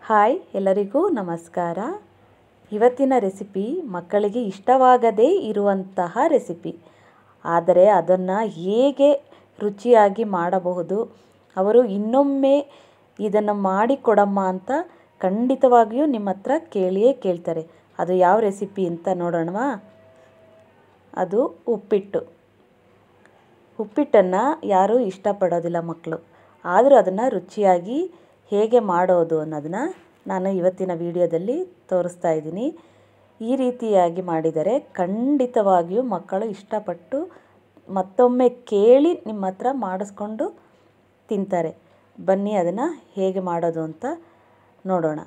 hi ಎಲ್ಲರಿಗೂ ನಮಸ್ಕಾರ ಇವತ್ತಿನ ರೆಸಿಪಿ ಮಕ್ಕಳಿಗೆ ಇಷ್ಟವಾಗದೇ ಇರುವಂತಹ ರೆಸಿಪಿ ಆದರೆ ಅದನ್ನು ಹೇಗೆ ರುಚಿಯಾಗಿ ಮಾಡಬಹುದು ಅವರು ಇನ್ನೊಮ್ಮೆ ಇದನ್ನು ಮಾಡಿಕೊಡಮ್ಮ ಅಂತ ಖಂಡಿತವಾಗಿಯೂ ನಿಮ್ಮ ಹತ್ರ ಕೇಳಿಯೇ ಕೇಳ್ತಾರೆ ಅದು ಯಾವ ರೆಸಿಪಿ ಅಂತ ನೋಡೋಣವಾ ಅದು ಉಪ್ಪಿಟ್ಟು ಉಪ್ಪಿಟ್ಟನ್ನು ಯಾರೂ ಇಷ್ಟಪಡೋದಿಲ್ಲ ಮಕ್ಕಳು ಆದರೂ ಅದನ್ನು ರುಚಿಯಾಗಿ ಹೇಗೆ ಮಾಡೋದು ಅನ್ನೋದನ್ನ ನಾನು ಇವತ್ತಿನ ವಿಡಿಯೋದಲ್ಲಿ ತೋರಿಸ್ತಾ ಇದ್ದೀನಿ ಈ ರೀತಿಯಾಗಿ ಮಾಡಿದರೆ ಖಂಡಿತವಾಗಿಯೂ ಮಕ್ಕಳು ಇಷ್ಟಪಟ್ಟು ಮತ್ತೊಮ್ಮೆ ಕೇಳಿ ನಿಮ್ಮ ಹತ್ರ ಮಾಡಿಸ್ಕೊಂಡು ತಿಂತಾರೆ ಬನ್ನಿ ಅದನ್ನು ಹೇಗೆ ಮಾಡೋದು ಅಂತ ನೋಡೋಣ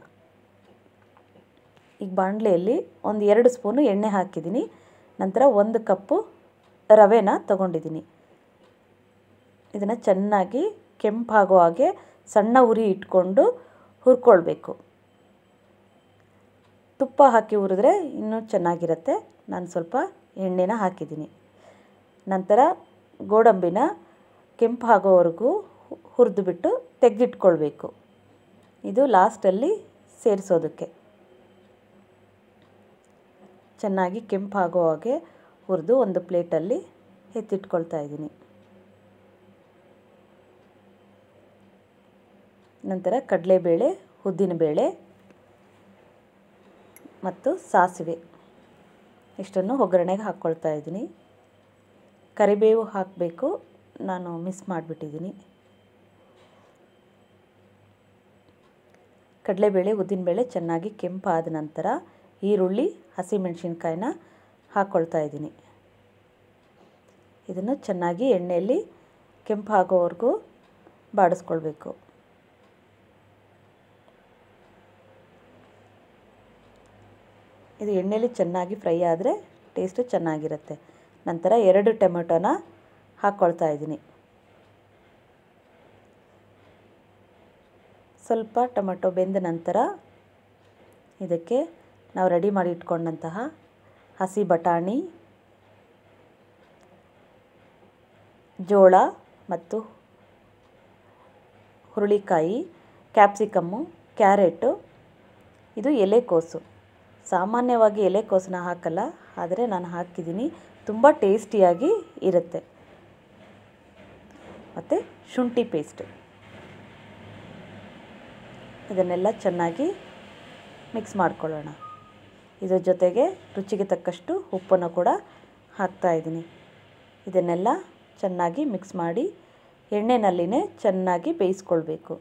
ಈಗ ಬಾಣಲೆಯಲ್ಲಿ ಒಂದು ಎರಡು ಸ್ಪೂನು ಎಣ್ಣೆ ಹಾಕಿದ್ದೀನಿ ನಂತರ ಒಂದು ಕಪ್ಪು ರವೆನ ತಗೊಂಡಿದ್ದೀನಿ ಇದನ್ನು ಚೆನ್ನಾಗಿ ಕೆಂಪಾಗೋ ಹಾಗೆ ಸಣ್ಣ ಉರಿ ಇಟ್ಕೊಂಡು ಹುರ್ಕೊಳ್ಬೇಕು ತುಪ್ಪ ಹಾಕಿ ಹುರಿದ್ರೆ ಇನ್ನೂ ಚೆನ್ನಾಗಿರುತ್ತೆ ನಾನು ಸ್ವಲ್ಪ ಎಣ್ಣೆನ ಹಾಕಿದ್ದೀನಿ ನಂತರ ಗೋಡಂಬಿನ ಕೆಂಪು ಆಗೋವರೆಗೂ ಹುರಿದು ಬಿಟ್ಟು ತೆಗೆದಿಟ್ಕೊಳ್ಬೇಕು ಇದು ಲಾಸ್ಟಲ್ಲಿ ಸೇರಿಸೋದಕ್ಕೆ ಚೆನ್ನಾಗಿ ಕೆಂಪಾಗೋ ಹಾಗೆ ಹುರಿದು ಒಂದು ಪ್ಲೇಟಲ್ಲಿ ಎತ್ತಿಟ್ಕೊಳ್ತಾ ಇದ್ದೀನಿ ನಂತರ ಕಡಲೆಬೇಳೆ ಉದ್ದಿನಬೇಳೆ ಮತ್ತು ಸಾಸಿವೆ ಇಷ್ಟನ್ನು ಒಗ್ಗರಣೆಗೆ ಹಾಕ್ಕೊಳ್ತಾ ಇದ್ದೀನಿ ಕರಿಬೇವು ಹಾಕಬೇಕು ನಾನು ಮಿಸ್ ಮಾಡಿಬಿಟ್ಟಿದ್ದೀನಿ ಕಡಲೆಬೇಳೆ ಉದ್ದಿನಬೇಳೆ ಚೆನ್ನಾಗಿ ಕೆಂಪಾದ ನಂತರ ಈರುಳ್ಳಿ ಹಸಿಮೆಣಸಿನ್ಕಾಯಿನ ಹಾಕ್ಕೊಳ್ತಾ ಇದ್ದೀನಿ ಇದನ್ನು ಚೆನ್ನಾಗಿ ಎಣ್ಣೆಯಲ್ಲಿ ಕೆಂಪಾಗೋವರೆಗೂ ಬಾಡಿಸ್ಕೊಳ್ಬೇಕು ಇದು ಎಣ್ಣೆಯಲ್ಲಿ ಚೆನ್ನಾಗಿ ಫ್ರೈ ಆದರೆ ಟೇಸ್ಟು ಚೆನ್ನಾಗಿರುತ್ತೆ ನಂತರ ಎರಡು ಟೊಮೆಟೊನ ಹಾಕ್ಕೊಳ್ತಾ ಇದ್ದೀನಿ ಸ್ವಲ್ಪ ಟೊಮೆಟೊ ಬೆಂದ ನಂತರ ಇದಕ್ಕೆ ನಾವು ರೆಡಿ ಮಾಡಿ ಇಟ್ಕೊಂಡಂತಹ ಹಸಿ ಬಟಾಣಿ ಜೋಳ ಮತ್ತು ಹುರುಳಿಕಾಯಿ ಕ್ಯಾಪ್ಸಿಕಮ್ಮು ಕ್ಯಾರೆಟು ಇದು ಎಲೆಕೋಸು ಸಾಮಾನ್ಯವಾಗಿ ಎಲೆಕೋಸನ್ನ ಹಾಕಲ್ಲ ಆದರೆ ನಾನು ಹಾಕಿದ್ದೀನಿ ತುಂಬ ಟೇಸ್ಟಿಯಾಗಿ ಇರುತ್ತೆ ಮತ್ತು ಶುಂಠಿ ಪೇಸ್ಟ್ ಇದನ್ನೆಲ್ಲ ಚೆನ್ನಾಗಿ ಮಿಕ್ಸ್ ಮಾಡ್ಕೊಳ್ಳೋಣ ಇದ್ರ ಜೊತೆಗೆ ರುಚಿಗೆ ತಕ್ಕಷ್ಟು ಉಪ್ಪನ್ನು ಕೂಡ ಹಾಕ್ತಾಯಿದ್ದೀನಿ ಇದನ್ನೆಲ್ಲ ಚೆನ್ನಾಗಿ ಮಿಕ್ಸ್ ಮಾಡಿ ಎಣ್ಣೆನಲ್ಲಿನೇ ಚೆನ್ನಾಗಿ ಬೇಯಿಸ್ಕೊಳ್ಬೇಕು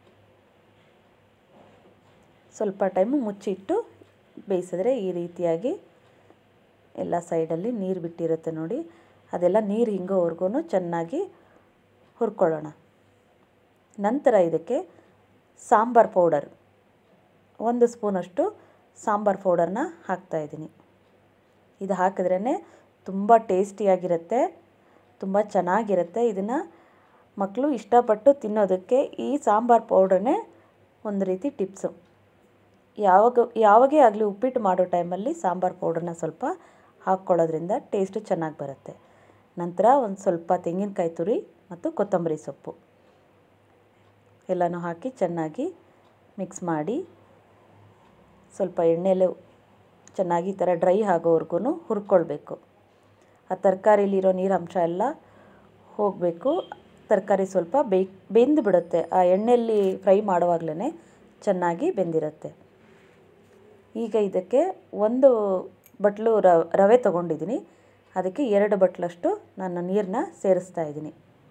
ಸ್ವಲ್ಪ ಟೈಮು ಮುಚ್ಚಿಟ್ಟು ಬೇಯಿಸಿದ್ರೆ ಈ ರೀತಿಯಾಗಿ ಎಲ್ಲ ಸೈಡಲ್ಲಿ ನೀರು ಬಿಟ್ಟಿರುತ್ತೆ ನೋಡಿ ಅದೆಲ್ಲ ನೀರು ಹಿಂಗೋವರೆಗೂ ಚೆನ್ನಾಗಿ ಹುರ್ಕೊಳ್ಳೋಣ ನಂತರ ಇದಕ್ಕೆ ಸಾಂಬಾರು ಪೌಡರ್ ಒಂದು ಸ್ಪೂನಷ್ಟು ಸಾಂಬಾರು ಪೌಡರ್ನ ಹಾಕ್ತಾಯಿದ್ದೀನಿ ಇದು ಹಾಕಿದ್ರೇ ತುಂಬ ಟೇಸ್ಟಿಯಾಗಿರುತ್ತೆ ತುಂಬ ಚೆನ್ನಾಗಿರುತ್ತೆ ಇದನ್ನು ಮಕ್ಕಳು ಇಷ್ಟಪಟ್ಟು ತಿನ್ನೋದಕ್ಕೆ ಈ ಸಾಂಬಾರು ಪೌಡರ್ನೇ ಒಂದು ರೀತಿ ಟಿಪ್ಸು ಯಾವಾಗ ಯಾವಾಗೇ ಆಗಲಿ ಉಪ್ಪಿಟ್ಟು ಮಾಡೋ ಟೈಮಲ್ಲಿ ಸಾಂಬಾರು ಪೌಡ್ರನ್ನ ಸ್ವಲ್ಪ ಹಾಕ್ಕೊಳ್ಳೋದ್ರಿಂದ ಟೇಸ್ಟು ಚೆನ್ನಾಗಿ ಬರುತ್ತೆ ನಂತರ ಒಂದು ಸ್ವಲ್ಪ ತೆಂಗಿನಕಾಯಿ ತುರಿ ಮತ್ತು ಕೊತ್ತಂಬರಿ ಸೊಪ್ಪು ಎಲ್ಲನೂ ಹಾಕಿ ಚೆನ್ನಾಗಿ ಮಿಕ್ಸ್ ಮಾಡಿ ಸ್ವಲ್ಪ ಎಣ್ಣೆಲೆ ಚೆನ್ನಾಗಿ ಈ ಥರ ಡ್ರೈ ಆಗೋವರೆಗೂ ಹುರ್ಕೊಳ್ಬೇಕು ಆ ತರಕಾರಿಲಿರೋ ನೀರಂಶ ಎಲ್ಲ ಹೋಗಬೇಕು ತರಕಾರಿ ಸ್ವಲ್ಪ ಬೇಯ್ ಬೆಂದು ಬಿಡುತ್ತೆ ಆ ಎಣ್ಣೆಯಲ್ಲಿ ಫ್ರೈ ಮಾಡುವಾಗಲೇ ಚೆನ್ನಾಗಿ ಬೆಂದಿರುತ್ತೆ ಈಗ ಇದಕ್ಕೆ ಒಂದು ಬಟ್ಲು ರವೆ ತೊಗೊಂಡಿದ್ದೀನಿ ಅದಕ್ಕೆ ಎರಡು ಬಟ್ಲಷ್ಟು ನಾನು ನೀರನ್ನ ಸೇರಿಸ್ತಾ ಇದ್ದೀನಿ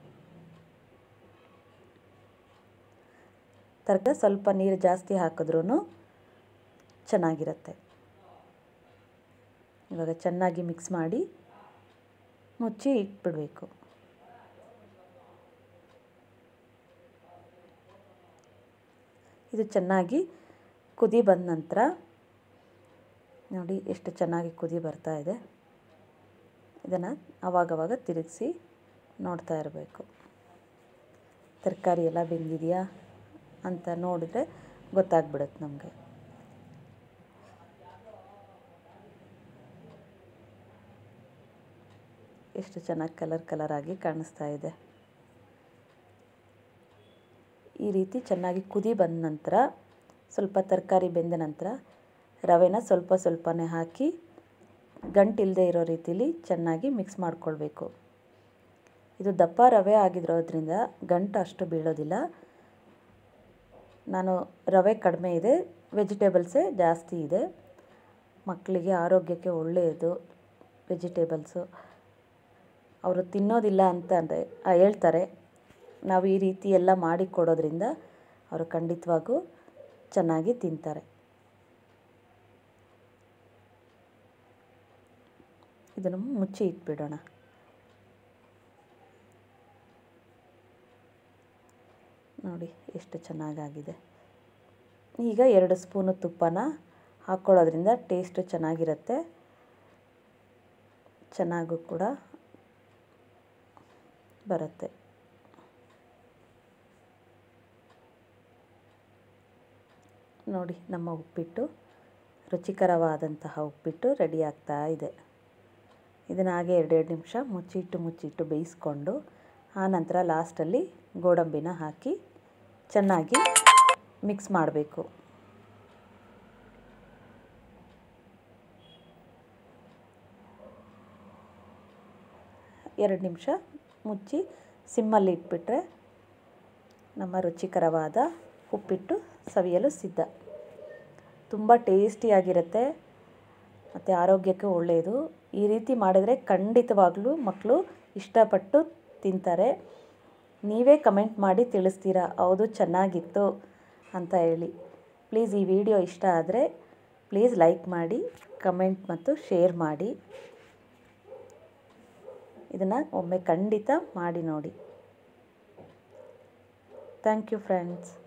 ತರಕಾರಿ ಸ್ವಲ್ಪ ನೀರು ಜಾಸ್ತಿ ಹಾಕಿದ್ರೂ ಚೆನ್ನಾಗಿರುತ್ತೆ ಇವಾಗ ಚೆನ್ನಾಗಿ ಮಿಕ್ಸ್ ಮಾಡಿ ಮುಚ್ಚಿ ಇಟ್ಬಿಡಬೇಕು ಇದು ಚೆನ್ನಾಗಿ ಕುದಿ ಬಂದ ನಂತರ ನೋಡಿ ಎಷ್ಟು ಚೆನ್ನಾಗಿ ಕುದಿ ಬರ್ತಾ ಇದೆ ಇದನ್ನು ಆವಾಗವಾಗ ತಿರುಗಿಸಿ ನೋಡ್ತಾ ಇರಬೇಕು ತರಕಾರಿ ಎಲ್ಲ ಬೆಂದಿದೆಯಾ ಅಂತ ನೋಡಿದ್ರೆ ಗೊತ್ತಾಗ್ಬಿಡುತ್ತೆ ನಮಗೆ ಎಷ್ಟು ಚೆನ್ನಾಗಿ ಕಲರ್ ಕಲರಾಗಿ ಕಾಣಿಸ್ತಾ ಇದೆ ಈ ರೀತಿ ಚೆನ್ನಾಗಿ ಕುದಿ ಬಂದ ನಂತರ ಸ್ವಲ್ಪ ತರಕಾರಿ ಬೆಂದ ನಂತರ ರವೆನ ಸ್ವಲ್ಪ ಸ್ವಲ್ಪನೇ ಹಾಕಿ ಗಂಟಿಲ್ಲದೆ ಇರೋ ರೀತಿಲಿ ಚೆನ್ನಾಗಿ ಮಿಕ್ಸ್ ಮಾಡ್ಕೊಳ್ಬೇಕು ಇದು ದಪ್ಪ ರವೆ ಆಗಿರೋದ್ರಿಂದ ಗಂಟು ಅಷ್ಟು ಬೀಳೋದಿಲ್ಲ ನಾನು ರವೆ ಕಡಿಮೆ ಇದೆ ವೆಜಿಟೇಬಲ್ಸೇ ಜಾಸ್ತಿ ಇದೆ ಮಕ್ಕಳಿಗೆ ಆರೋಗ್ಯಕ್ಕೆ ಒಳ್ಳೆಯದು ವೆಜಿಟೇಬಲ್ಸು ಅವರು ತಿನ್ನೋದಿಲ್ಲ ಅಂತ ಅಂದರೆ ಹೇಳ್ತಾರೆ ನಾವು ಈ ರೀತಿ ಎಲ್ಲ ಮಾಡಿ ಕೊಡೋದ್ರಿಂದ ಅವರು ಖಂಡಿತವಾಗೂ ಚೆನ್ನಾಗಿ ತಿಂತಾರೆ ಇದನ್ನು ಮುಚ್ಚಿ ಇಟ್ಬಿಡೋಣ ನೋಡಿ ಎಷ್ಟು ಚೆನ್ನಾಗಾಗಿದೆ ಈಗ ಎರಡು ಸ್ಪೂನು ತುಪ್ಪನ ಹಾಕ್ಕೊಳ್ಳೋದ್ರಿಂದ ಟೇಸ್ಟು ಚೆನ್ನಾಗಿರುತ್ತೆ ಚೆನ್ನಾಗೂ ಕೂಡ ಬರುತ್ತೆ ನೋಡಿ ನಮ್ಮ ಉಪ್ಪಿಟ್ಟು ರುಚಿಕರವಾದಂತಹ ಉಪ್ಪಿಟ್ಟು ರೆಡಿ ಆಗ್ತಾ ಇದೆ ಇದನ್ನು ಹಾಗೆ ಎರಡೆರಡು ನಿಮಿಷ ಮುಚ್ಚಿಟ್ಟು ಮುಚ್ಚಿಟ್ಟು ಬೇಯಿಸ್ಕೊಂಡು ಆನಂತರ ಲಾಸ್ಟಲ್ಲಿ ಗೋಡಂಬಿನ ಹಾಕಿ ಚೆನ್ನಾಗಿ ಮಿಕ್ಸ್ ಮಾಡಬೇಕು ಎರಡು ನಿಮಿಷ ಮುಚ್ಚಿ ಸಿಮ್ಮಲ್ಲಿ ಇಟ್ಬಿಟ್ರೆ ನಮ್ಮ ರುಚಿಕರವಾದ ಉಪ್ಪಿಟ್ಟು ಸವಿಯಲು ಸಿದ್ಧ ತುಂಬ ಟೇಸ್ಟಿಯಾಗಿರುತ್ತೆ ಮತ್ತು ಆರೋಗ್ಯಕ್ಕೆ ಒಳ್ಳೆಯದು ಈ ರೀತಿ ಮಾಡಿದರೆ ಖಂಡಿತವಾಗ್ಲೂ ಮಕ್ಕಳು ಇಷ್ಟಪಟ್ಟು ತಿಂತಾರೆ ನೀವೇ ಕಮೆಂಟ್ ಮಾಡಿ ತಿಳಿಸ್ತೀರಾ ಹೌದು ಚೆನ್ನಾಗಿತ್ತು ಅಂತ ಹೇಳಿ ಪ್ಲೀಸ್ ಈ ವಿಡಿಯೋ ಇಷ್ಟ ಆದರೆ ಪ್ಲೀಸ್ ಲೈಕ್ ಮಾಡಿ ಕಮೆಂಟ್ ಮತ್ತು ಶೇರ್ ಮಾಡಿ ಇದನ್ನು ಒಮ್ಮೆ ಖಂಡಿತ ಮಾಡಿ ನೋಡಿ ಥ್ಯಾಂಕ್ ಯು ಫ್ರೆಂಡ್ಸ್